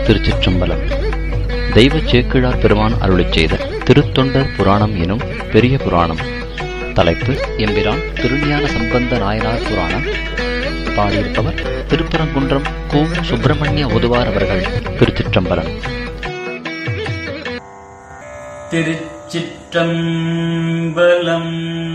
திருச்சிற்றம்பலம் தெய்வ சேக்கிழார் பெருமான் அருளிச் செய்த திருத்தொண்டர் புராணம் எனும் பெரிய புராணம் தலைப்பு எம்பிரான் திருஞான சம்பந்த நாயனார் புராணம் பாடியிருப்பவர் திருப்பரங்குன்றம் கு சுப்பிரமணிய ஒதுவார் அவர்கள் திருச்சிற்றம்பலம் திருச்சிற்றம்பலம்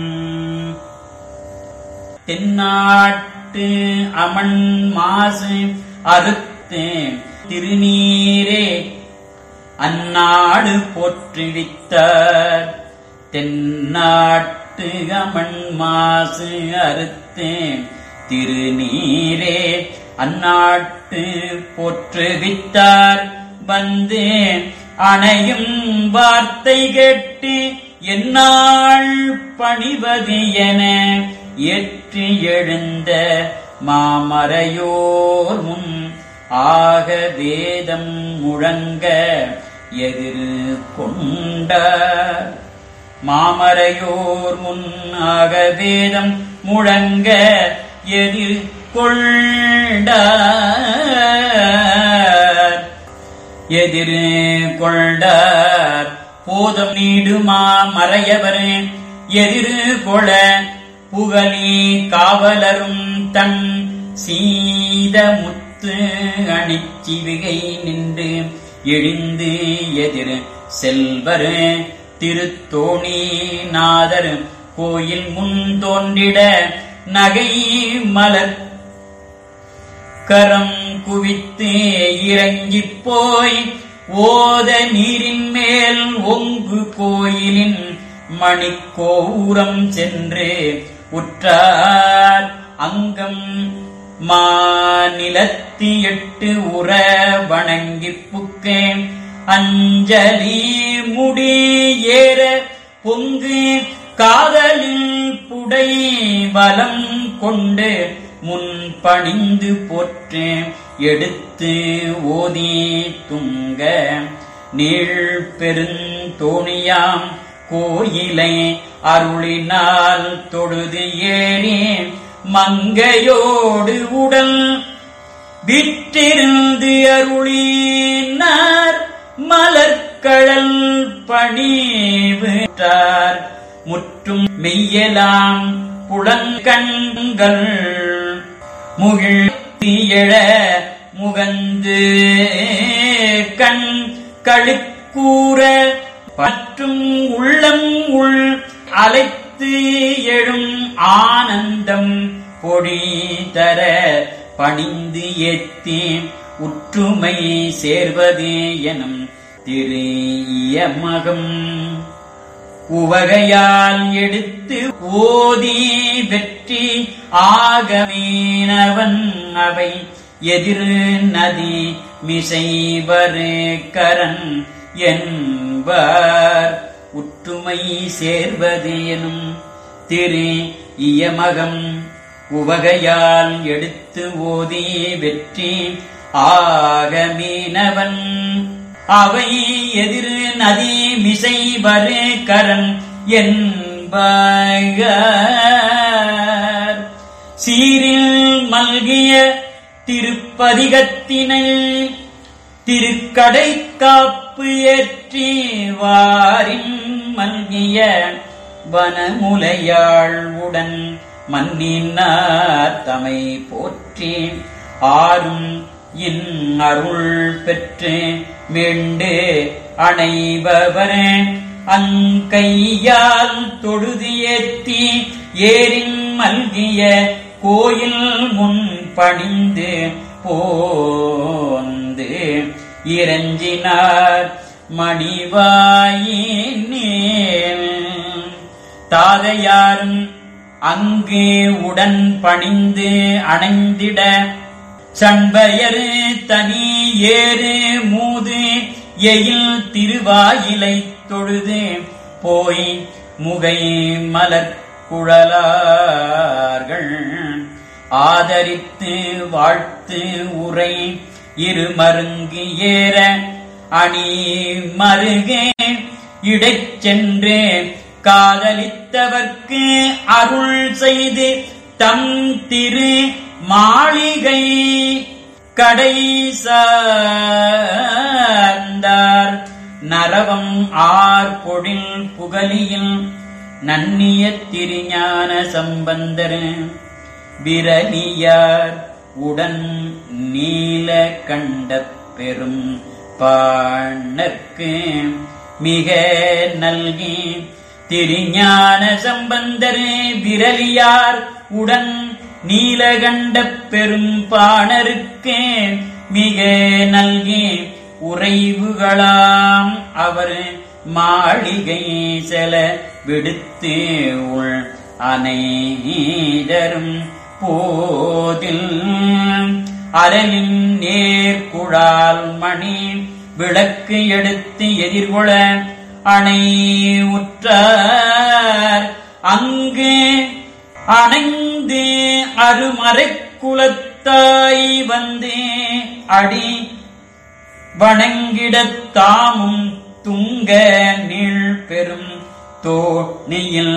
தென்னாட்டு அமன் மாசு அறுத்து திருநீரே அந்நாடு போற்றுவித்தார் தென்னாட்டு அமன் மாசு அறுத்து திருநீரே அந்நாட்டு போற்றுவித்தார் வந்து அணையும் வார்த்தை கேட்டு என்னாள் பணிவது என ஏற்றி எழுந்த மாமரையோர் முன் ஆக வேதம் முழங்க எதிர் கொண்ட மாமரையோர் முன் ஆக வேதம் முழங்க எதிர் கொண்டார் எதிர் கொண்டார் போதம் நீடுமா மறையவர் எதிர் கொள புகழி காவலரும் தன் சீத முத்து அணிச்சிவிகை நின்று எழுந்து எதிர் செல்வர் திருத்தோணி நாதர் கோயில் முன் தோன்றிட நகை மலர் கரம் குவித்து இறங்கிப் போய் ஓத நீரின் மேல் ஒங்கு கோயிலின் மணிக்கோபுரம் சென்று உற்றார் அங்கம் மாநிலத்தி எட்டு உற வணங்கிப் புக்கேன் அஞ்சலி முடி ஏற பொங்கு காதலில் புடை வலம் கொண்டு முன் பணிந்து போற்று எடுத்து ஓதி துங்க நீள் பெருந்தோணியாம் கோயிலை அருளினால் தொழுது ஏறி மங்கையோடு உடல் விற்றிருந்து அருளினார் மலர்கழல் பணிவிட்டார் முற்றும் மெய்யலாம் புலங்கண்கள் முகிழ்த்தியழ முகந்து கண் கழுக்கூற பற்றும் உள்ளம் உள் அலைத்து எழும் ஆனந்தம் பொடி தர பணிந்து ஏத்தி உற்றுமை சேர்வதே எனும் திரு மகம் உவகையால் எடுத்து ஓதி வெற்றி ஆகமீனவன் அவை எதிர் நதி மிசைவரு கரன் என்பார் உற்றுமை சேர்வது எனும் திரு இயமகம் உவகையால் எடுத்து ஓதி வெற்றி ஆகமீனவன் அவை எதிர் நதி மிசை வரு கரன் என்பார் சீரில் மல்கிய திருப்பதிகத்தினை திருக்கடை காப்பு ஏற்றி வாரின் மல்கிய வனமுலையாள் உடன் மன்னினார் தமை போற்றி ஆறும் இன் அருள் பெற்று மீண்டு அணைபவர் அங்கையால் தொழுது ஏத்தி ஏரின் மல்கிய கோயில் முன் பணிந்து போந்து இறஞ்சினார் மணிவாயினேன் தாதையாரும் அங்கு உடன் பணிந்து அணைந்திட சண்பயரு தனி ஏறு மூது எயில் திருவாயிலை தொழுது போய் முகை மலர் குழலார்கள் ஆதரித்து வாழ்த்து உரை இருமருங்கு ஏற அணி மருகே இடைச் சென்று காதலித்தவர்க்கு அருள் செய்து தம் திரு மாளிகை கடைசார் அரவம் ஆர் பொழில் புகலியில் நன்னிய திருஞான சம்பந்தர் விரலியார் உடன் நீல கண்ட பெரும் பாணர்க்கு மிக நல்கி திருஞான சம்பந்தர் விரலியார் உடன் நீலகண்ட பெரும் பாணருக்கு மிக நல்கி உறைவுகளாம் அவர் மாளிகை செல விடுத்து உள் அனைதரும் போதில் அரலின் நேர்குழால் மணி விளக்கு எடுத்து எதிர்கொள அணை உற்றார் அங்கு அணைந்து அருமறை குலத்தாய் வந்து அடி வணங்கிடத் தாமும் துங்க நீள் பெரும் தோணியில்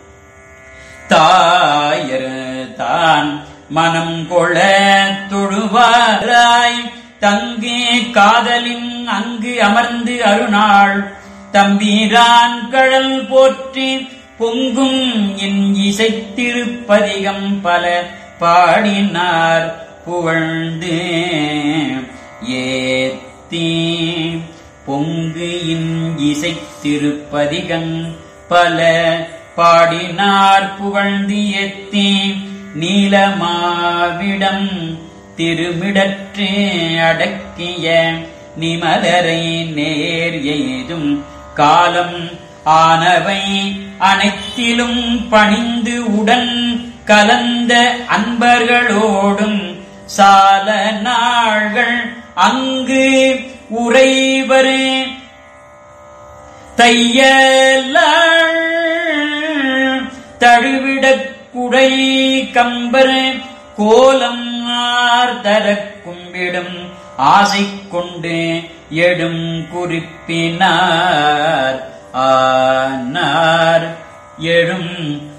தாயர் தான் மனம் கொள தொழுவாராய் தங்கே காதலின் அங்கு அமர்ந்து அருநாள் தம்பீரான் கழல் போற்றி பொங்கும் என் இசைத்திருப்பதிகம் பல பாடினார் புகழ்ந்து ஏத்தி பொங்கு இன் இசைத்திருப்பதிகம் பல பாடினார் புகழ்ந்து ஏத்தி நீலமாவிடம் திருமிடற்று அடக்கிய நிமலரை நேர் எய்தும் காலம் ஆனவை அனைத்திலும் பணிந்து உடன் கலந்த அன்பர்களோடும் சால நாள்கள் அங்கு உறைவரு தையலாள் தழுவிடக் குடை கம்பர் கோலம் ஆர்தரக் கும்பிடும் ஆசை கொண்டு எடும் குறிப்பினார் ஆனார் எழும்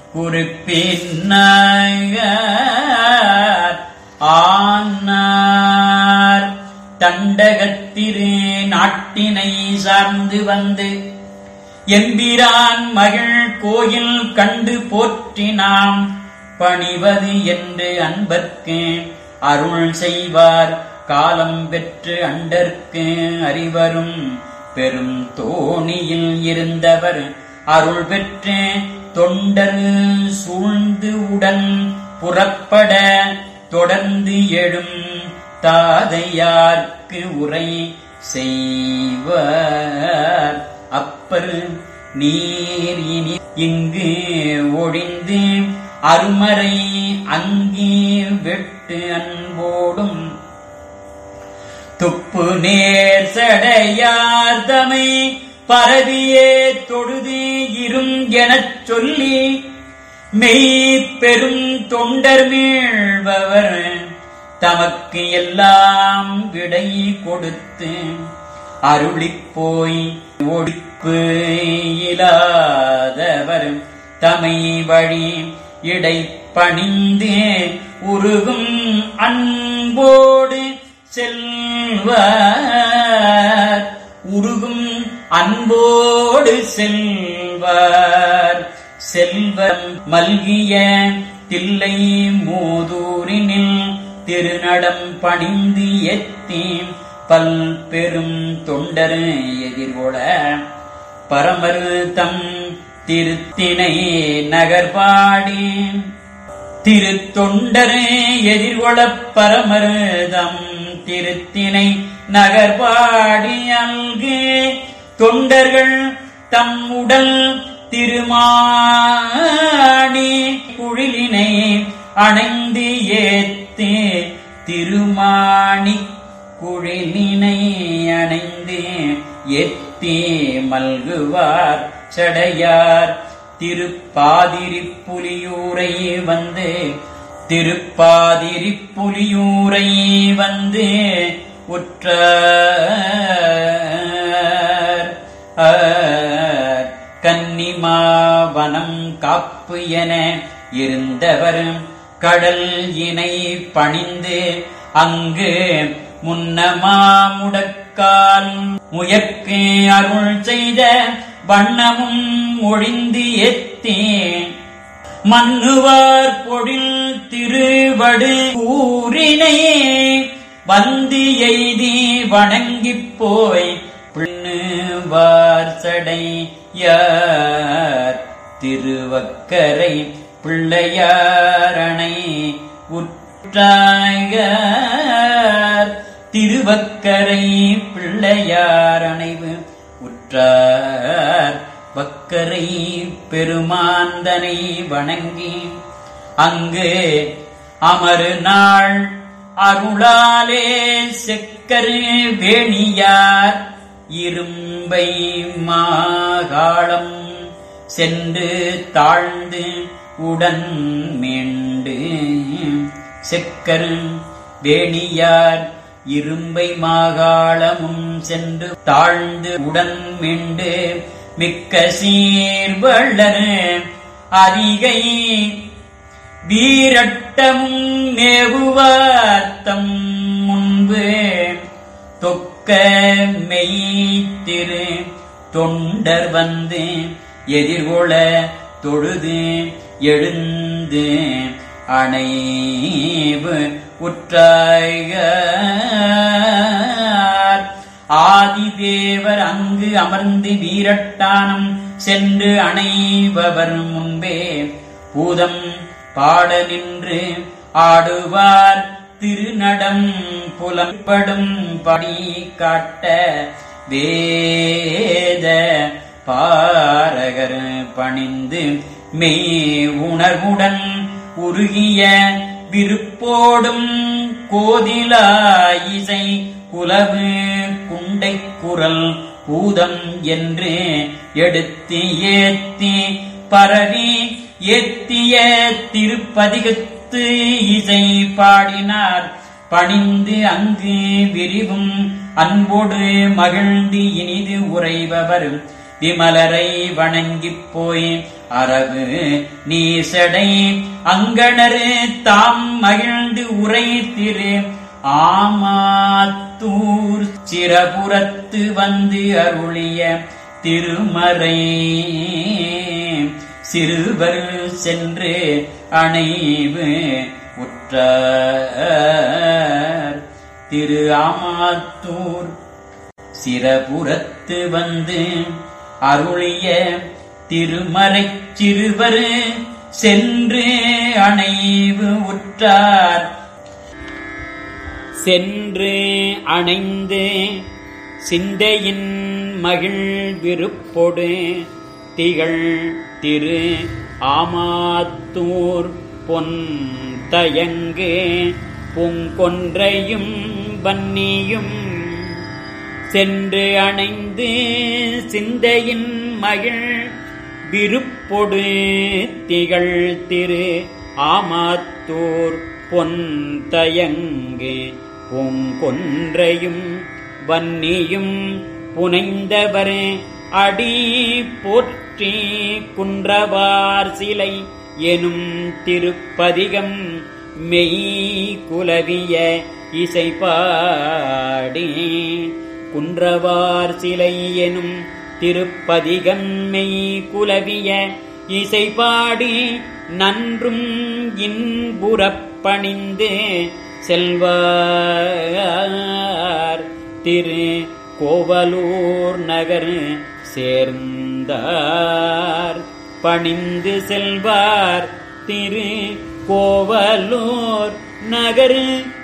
குறிப்பினார் ஆனார் தண்டகத்திரு நாட்டினை சார்ந்து வந்து எம்பிரான் மகிழ் கோயில் கண்டு போற்றி நாம் பணிவது என்று அன்பர்க்கு அருள் செய்வார் காலம் பெற்று அண்டர்க்கு அறிவரும் பெரும் தோணியில் இருந்தவர் அருள் பெற்று தொண்டர் சூழ்ந்து உடன் புறப்பட தொடர்ந்து எழும் தாதையார்க்கு உரை செய்வார் அப்பர் நீர் இனி இங்கு ஒழிந்து அருமறை அங்கே வெட்டு அன்போடும் துப்பு நேர் சடையார் தமை பரவியே தொழுது இரும் எனச் சொல்லி மெய் பெரும் தொண்டர் மீழ்பவர் தமக்கு எல்லாம் விடை கொடுத்து அருளிப் போய் ஒழிப்பு இலாதவர் தமை வழி இடை பணிந்து உருகும் அன்போடு செல்வார் உருகும் அன்போடு செல்வார் செல்வம் மல்கிய தில்லை மூதூரினில் திருநடம் பணிந்து எத்தி பல் பெரும் தொண்டர் எதிர்கொட பரமர் தம் திருத்தினை நகர்பாடி திருத்தொண்டரே எதிர்கொளப் பரமருதம் திருத்தினை நகர்பாடி அல்கு தொண்டர்கள் தம் உடல் திருமாணி குழிலினை அணைந்து ஏத்து திருமாணி குழிலினை அணைந்து ஏத்தி மல்குவார் சடையார் திருப்பாதிரி புலியூரை வந்து திருப்பாதிரி புலியூரை வந்து உற்ற கன்னிமாவனம் காப்பு என இருந்தவர் கடல் இணை பணிந்து அங்கு முன்னமாமுடக்கால் முயற்கு அருள் செய்த வண்ணமும் ஒழிந்து எத்தேன் மன்னுவார் பொழில் திருவடு கூறினையே வந்து எய்தி வணங்கிப் போய் பின்னுவார் சடையார் திருவக்கரை பிள்ளையாரணை உற்றாயார் திருவக்கரை பிள்ளையாரணைவு உற்றார் வக்கரை பெருமாந்தனை வணங்கி அங்கு அமரு நாள் அருளாலே செக்கரு வேணியார் இரும்பை மாகாளம் சென்று தாழ்ந்து உடன் மீண்டு செக்கரு வேணியார் இரும்பை மாகாளமும் சென்று தாழ்ந்து உடன் மீண்டு மிக்க சீர்வளர் அதிகை வீரட்டமும் மேவுவார்த்தம் முன்பு தொக்க மெய்த்திரு தொண்டர் வந்து எதிர்கொள தொழுது எழுந்து அணைவு உற்றாய்கார் ஆதிதேவர் அங்கு அமர்ந்து வீரட்டானம் சென்று அணைபவர் முன்பே பூதம் பாட நின்று ஆடுவார் திருநடம் புலப்படும் படி காட்ட வேத பாரகர் பணிந்து மெய் உணர்வுடன் உருகிய விருப்போடும் கோதிலா இசை குலவு குண்டை குரல் பூதம் என்று எடுத்து ஏத்தி பரவி ஏத்திய திருப்பதிகத்து இசை பாடினார் பணிந்து அங்கு விரிவும் அன்போடு மகிழ்ந்து இனிது உறைபவர் விமலரை வணங்கிப் போய் அரவு நீசடை அங்கணரு தாம் மகிழ்ந்து உரை திரு ஆமாத்தூர் சிறபுறத்து வந்து அருளிய திருமறை சிறுவர் சென்று அணைவு உற்றார் திரு ஆமாத்தூர் சிறபுறத்து வந்து அருளிய திருமறைச் சிறுவர் சென்று அணைவு உற்றார் சென்று அணைந்து சிந்தையின் மகிழ் விருப்பொடு திகழ் திரு ஆமாத்தூர் பொன் தயங்கு பூங்கொன்றையும் வன்னியும் சென்று அணைந்து சிந்தையின் மகிழ் விருப்பொடு திகழ் திரு ஆமாத்தூர் பொன் தயங்கு பூங்கொன்றையும் வன்னியும் புனைந்தவர் அடி போற்றி குன்றவார் சிலை எனும் திருப்பதிகம் மெய் குலவிய இசைப்பாடி குன்றவார் சிலை எனும் திருப்பதிகம் மெய் குலவிய இசைப்பாடி நன்றும் இன்புறப் பணிந்து செல்வார் திரு கோவலூர் நகர் சேர்ந்தார் பணிந்து செல்வார் திரு கோவலூர் நகர்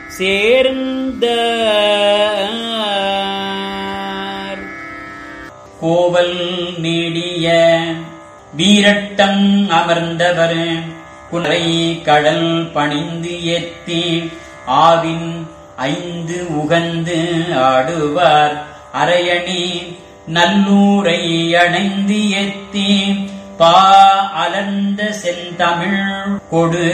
சேர்ந்தார் கோவல் நீடிய வீரட்டம் அமர்ந்தவர் குறை கடல் பணிந்து ஏத்தி ஆவின் ஐந்து உகந்து ஆடுவார் அரையணி நல்லூரை அணைந்து ஏத்தி பா அலர்ந்த செந்தமிழ் கொடு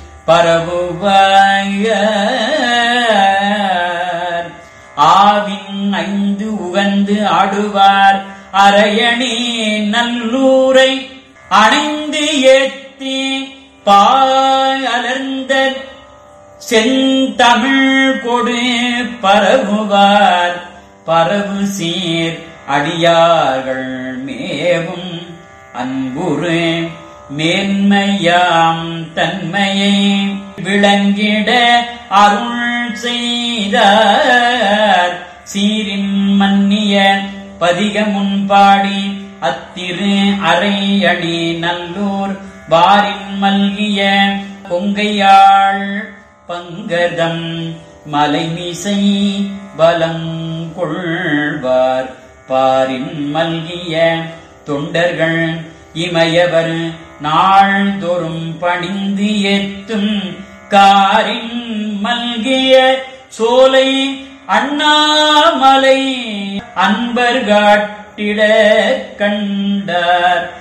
பரவுவார் ஆவின் ஐந்து உகந்து ஆடுவார் அரையணி நல்லூரை அணைந்து ஏத்தி பாய் அலர்ந்த செந்தமிழ் கொடு பரவுவார் பரவு சீர் அடியார்கள் மேவும் அன்புரு மேன்மையாம் தன்மையை விளங்கிட அருள் செய்தார் சீரின் மன்னிய பதிக முன்பாடி அத்திரு அறை அணி நல்லூர் வாரின் மல்கிய கொங்கையாள் பங்கதம் மலைமிசை பலம் கொள்வார் பாரின் மல்கிய தொண்டர்கள் இமயவர் நாள்தோறும் பணிந்து ஏத்தும் காரின் மல்கிய சோலை அண்ணாமலை அன்பர் காட்டிட கண்டார்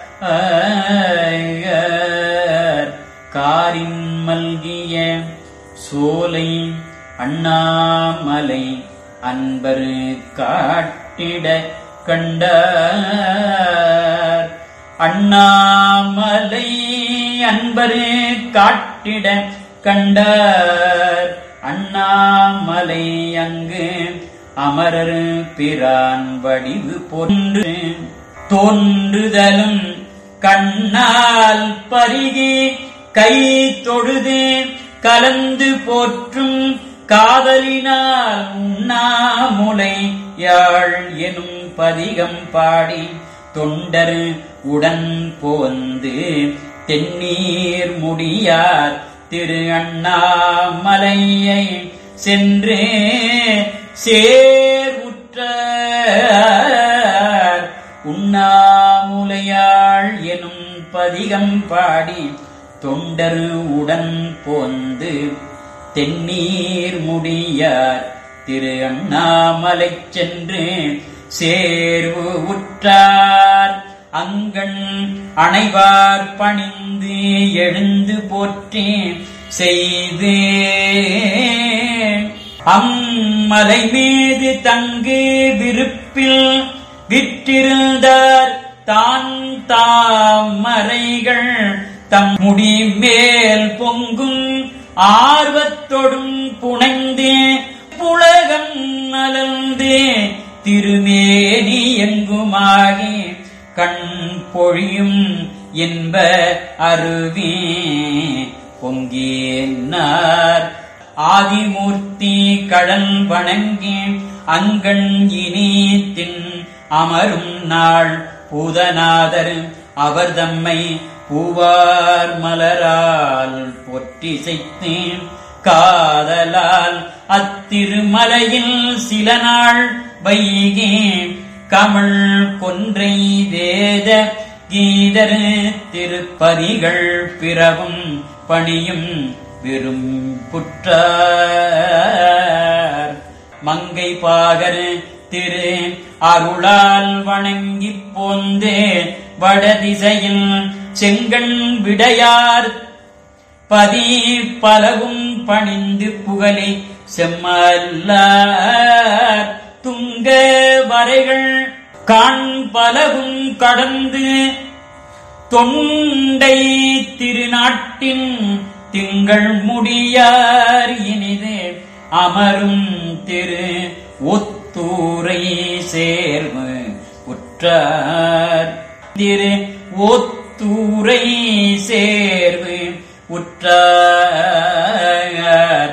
ஆயர். காரின் மல்கிய சோலை அண்ணாமலை அன்பர் காட்டிட கண்டார் அண்ணாமலை அன்பரு காட்டிட கண்டார் அண்ணாமலை அங்கு அமரர் பிரான் வடிவு போன்று தோன்றுதலும் கண்ணால் பருகி கை தொழுது கலந்து போற்றும் காதலினால் உண்ணாமுலை யாழ் எனும் பதிகம் பாடி தொண்டர் உடன் போந்து தென்னீர் முடியார் திரு அண்ணாமலையை சென்று சேருற்றார் உண்ணாமுலையாள் எனும் பதிகம் பாடி தொண்டர் உடன் போந்து தென்னீர் முடியார் திரு அண்ணாமலை சென்று சேர்வு உற்றார் அங்கண் அணைவார் பணிந்து எழுந்து போற்றி செய்து அம்மலை மீது தங்கு விருப்பில் விற்றிருந்தார் தான் தாமரைகள் தம் முடி மேல் பொங்கும் ஆர்வத்தொடும் புனைந்து புலகம் மலர்ந்து திருமேனி எங்குமாகி கண் பொழியும் என்ப அருவி பொங்கினார் ஆதிமூர்த்தி கடல் வணங்கி அங்கண் இனி தின் அமரும் நாள் பூதநாதர் அவர் தம்மை பூவார் மலரால் பொற்றி செய்து காதலால் அத்திருமலையில் சில நாள் வைகே கமல் கொன்றை வேத கீதர் திருப்பதிகள் பிறவும் பணியும் விரும்புற்றார் மங்கை பாகர் திரு அருளால் வணங்கிப் போந்து வடதிசையில் செங்கண் விடையார் பதி பலவும் பணிந்து புகழி செம்மல்லார் துங்க வரைகள் காண் பலவும் கடந்து தொண்டை திருநாட்டின் திங்கள் முடியார் இனிது அமரும் திரு ஒத்தூரை சேர்வு உற்றார் திரு ஒத்தூரை சேர்வு உற்றார்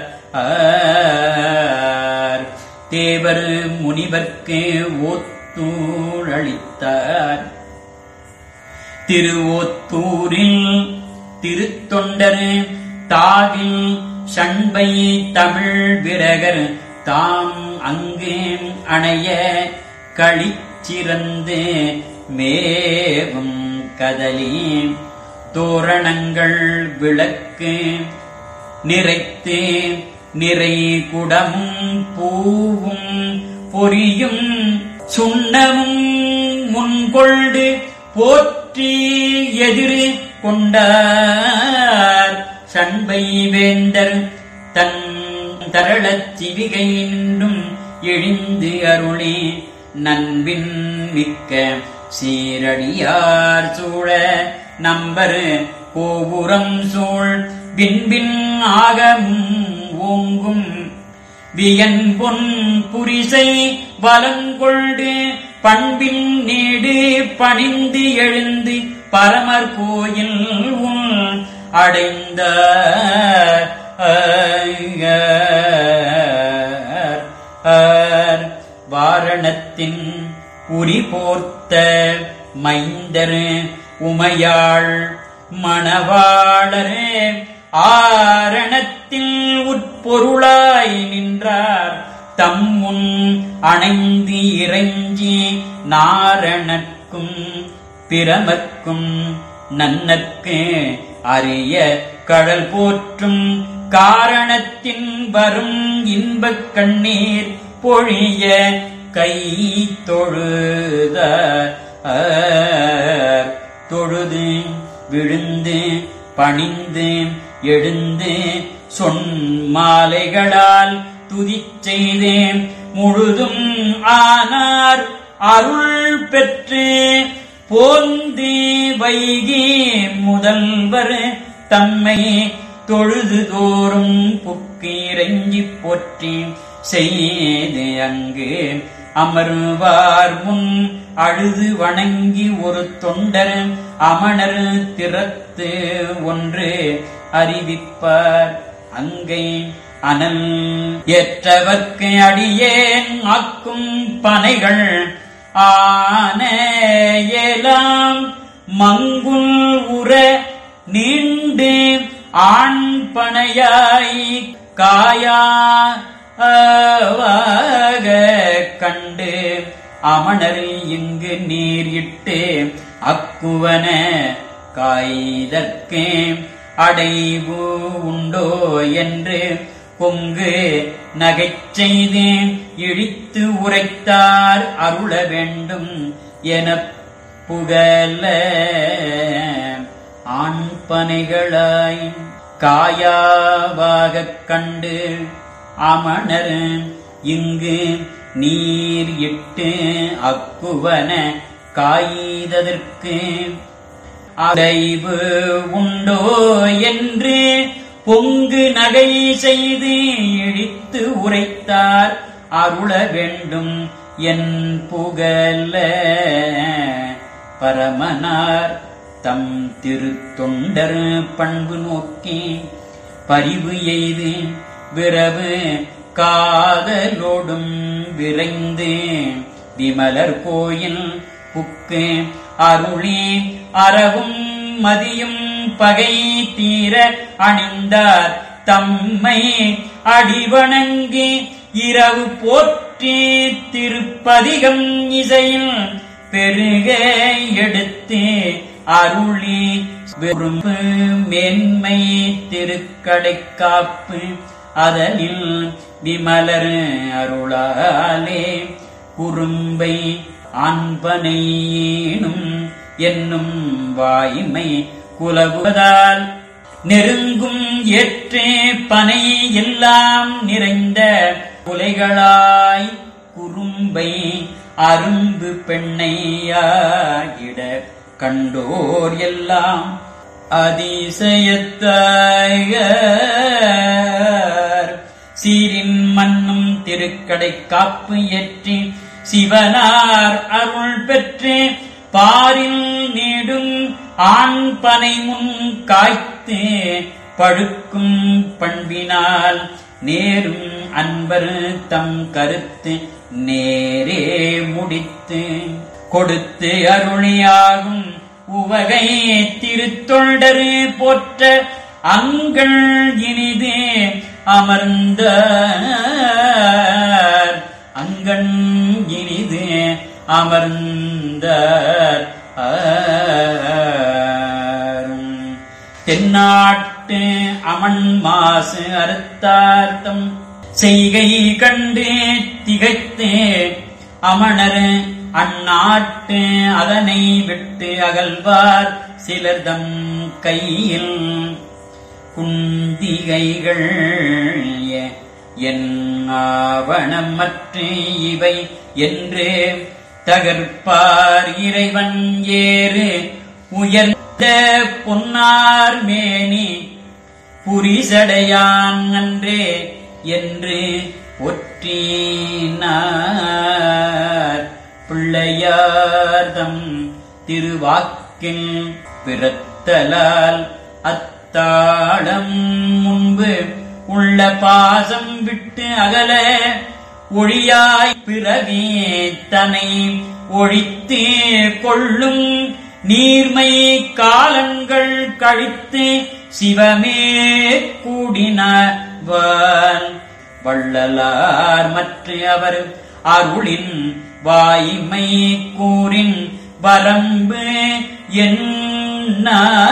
ஆர். தேவர் முனிவர்க்கு ஒத்தூழளித்தார் திருவொத்தூரில் திருத்தொண்டர் தாவில் சண்பை தமிழ் விரகர் தாம் அங்கு அணைய களிச்சிறந்து மேவும் கதலி தோரணங்கள் விளக்கு நிறைத்து நிறை குடமும் பூவும் பொரியும் சுண்ணமும் முன்கொண்டு போற்றி எதிர் கொண்டார் சண்பை வேந்தர் தன் தரளச் சிவிகை நின்றும் எழுந்து அருளே நண்பின் மிக்க சீரடியார் சூழ நம்பர் கோபுரம் சூழ் பின்பின் ஆகமும் ஓங்கும் வியன் பொன் புரிசை வலங்கொண்டு பண்பின் நீடு பணிந்து எழுந்து பரமர் கோயில் உள் அடைந்த வாரணத்தின் உரி போர்த்த மைந்தர் உமையாள் மணவாளர் ஆரணத்தில் உட்பொருளாய் நின்றார் தம்முன் அணைந்து இறைஞ்சி நாரணர்க்கும் பிரமர்க்கும் நன்னற்கு அரிய கடல் போற்றும் காரணத்தின் வரும் இன்பக் கண்ணீர் பொழிய கை தொழுத தொழுது விழுந்து பணிந்து எழுந்து சொன்மாலைகளால் துதிச் செய்தேன் முழுதும் ஆனார் அருள் பெற்று போந்து வைகி முதல்வர் தம்மை தொழுது தோறும் புக்கு இறங்கி போற்றி செய்து அங்கு அமர்வார் முன் அழுது வணங்கி ஒரு தொண்டர் அமணர் திறத்து ஒன்று அறிவிப்பார் அங்கை அனல் ஏற்றவர்க்கு அடியேன் ஆக்கும் பனைகள் ஆன ஏலாம் மங்குல் உற நீண்டு ஆண் பனையாய் காயா கண்டு அமணர் இங்கு நீர் இட்டு அக்குவன காய்தற்கு அடைவு உண்டோ என்று பொங்கு நகைச் செய்து இழித்து உரைத்தார் அருள வேண்டும் எனப் புகழ ஆண் பனைகளாய் காயாவாகக் கண்டு அமணர் இங்கு நீர் இட்டு அக்குவன காய்ததற்கு அடைவு உண்டோ என்று பொங்கு நகை செய்து இழித்து உரைத்தார் அருள வேண்டும் என் புகழ பரமனார் தம் திருத்தொண்டர் பண்பு நோக்கி பரிவு எய்து விரவு காதலோடும் விரைந்து விமலர் கோயில் புக்கு அருளி அறவும் மதியும் பகை தீர அணிந்தார் தம்மை அடிவணங்கி இரவு போற்றி திருப்பதிகம் இசையில் பெருக எடுத்து அருளி விரும்பு மேன்மை திருக்கடை காப்பு அதனில் விமலர் அருளாலே குறும்பை ஆண்பனையேனும் என்னும் வாய்மை குலவுவதால் நெருங்கும் ஏற்றே பனை எல்லாம் நிறைந்த குலைகளாய் குறும்பை அரும்பு பெண்ணையாகிட கண்டோர் எல்லாம் அதிசயத்தாயர் சீரின் மண்ணும் திருக்கடை காப்பு ஏற்றி சிவனார் அருள் பெற்று பாரில் நீடும் ஆண் பனை முன் காய்த்து பழுக்கும் பண்பினால் நேரும் அன்பர் தம் கருத்து நேரே முடித்து கொடுத்து அருளியாகும் உவகை திருத்தொண்டரு போற்ற அங்கள் இனிது அமர்ந்த அங்கண் இனிது அமர்ந்த தென்னாட்டு அமன் மாசு அறுத்தார்த்தம் செய்கை கண்டு திகைத்து அமணர் அந்நாட்டு அதனை விட்டு அகல்வார் சிலர்தம் கையில் குந்திகைகள் என் ஆவணமற்ற இவை என்று தகர்ப்பார் இறைவன் ஏறு உயர்ந்த பொன்னார் மேனி புரிசடையான் அன்றே என்று ஒற்றினார் பிள்ளையார்தம் திருவாக்கில் பிறத்தலால் அத்தாளம் முன்பு உள்ள பாசம் விட்டு அகல ஒழியாய் பிறவி தனை ஒழித்து கொள்ளும் நீர்மை காலங்கள் கழித்து சிவமே கூடினவான் வள்ளலார் மற்ற அவர் அருளின் வாய்மை கூறின் வரம்பு என்ன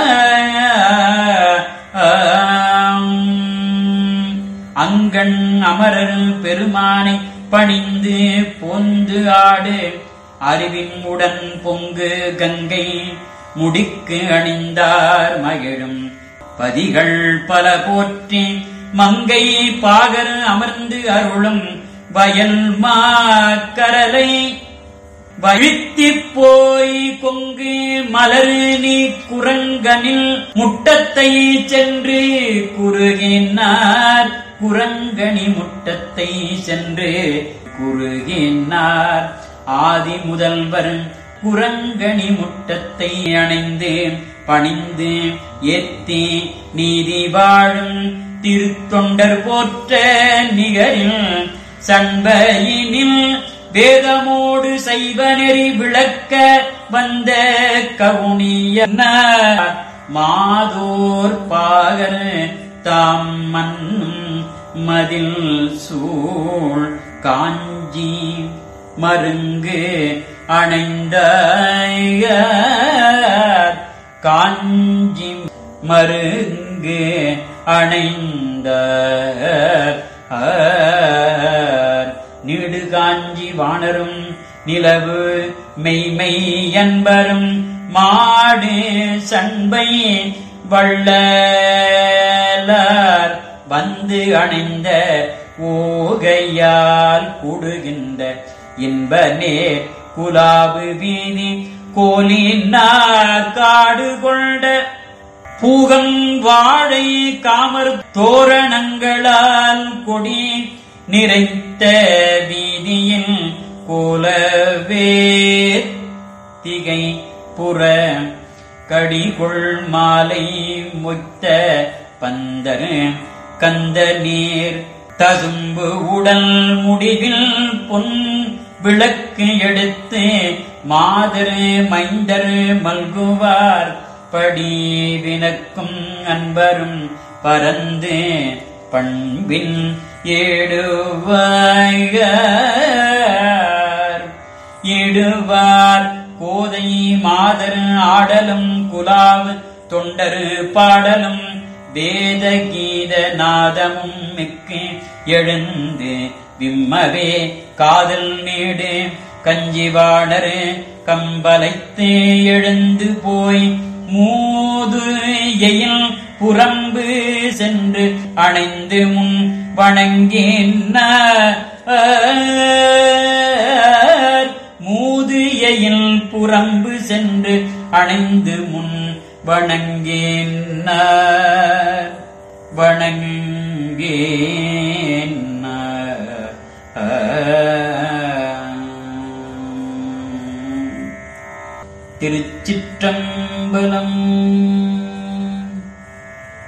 அங்கண் அமரர் பெருமானை பணிந்து பொந்து ஆடு அறிவின் உடன் பொங்கு கங்கை முடிக்கு அணிந்தார் மகிழும் பதிகள் பல போற்றி மங்கை பாகர் அமர்ந்து அருளும் வயல் மாக்கரலை வழித்திப் போய் கொங்கு மலர் நீ குரங்கனில் முட்டத்தை சென்று குறுகினார் குரங்கணி முட்டத்தை சென்று குறுகினார் ஆதி முதல்வர் குரங்கணி முட்டத்தை அணைந்து பணிந்து ஏத்தி நீதி வாழும் திருத்தொண்டர் போற்ற நிகரில் சண்பையினில் வேதமோடு சைவ நெறி விளக்க வந்த கவுனிய மாதோர் பாகர் தாம் மன்னும் மதில் சூழ் காஞ்சி மருங்கு அணைந்த காஞ்சி மருங்கு அணைந்த நீடு காஞ்சி வாணரும் நிலவு மெய்மை என்பரும் மாடு சண்பை வள்ளலார் வந்து அணைந்த ஓகையால் கூடுகின்ற இன்ப நேர் குலாபு வீதி கோலினார் காடு கொண்ட பூகம் வாழை காமர் தோரணங்களால் கொடி நிறைத்த வீதியில் கோலவே திகை புற கடிகொள் மாலை மொய்த்த பந்தர் கந்த நீர் ததும்பு உடல் முடிவில் பொன் விளக்கு எடுத்து மாதர் மைந்தர் மல்குவார் படி வினக்கும் அன்பரும் பரந்து பண்பின் ஏடுவார் ஏடுவார் கோதை மாதர் ஆடலும் குலாவு தொண்டரு பாடலும் வேத கீத நாதமும் மிக்கு எழுந்து விம்மவே காதல் நீடு கஞ்சிவாடரு கம்பலைத்து எழுந்து போய் மூது எயில் புறம்பு சென்று அணைந்து முன் வணங்கின மூது எயில் புறம்பு சென்று அணைந்து முன் வணங்கின வணங்கின திருச்சிற்றம்பலம்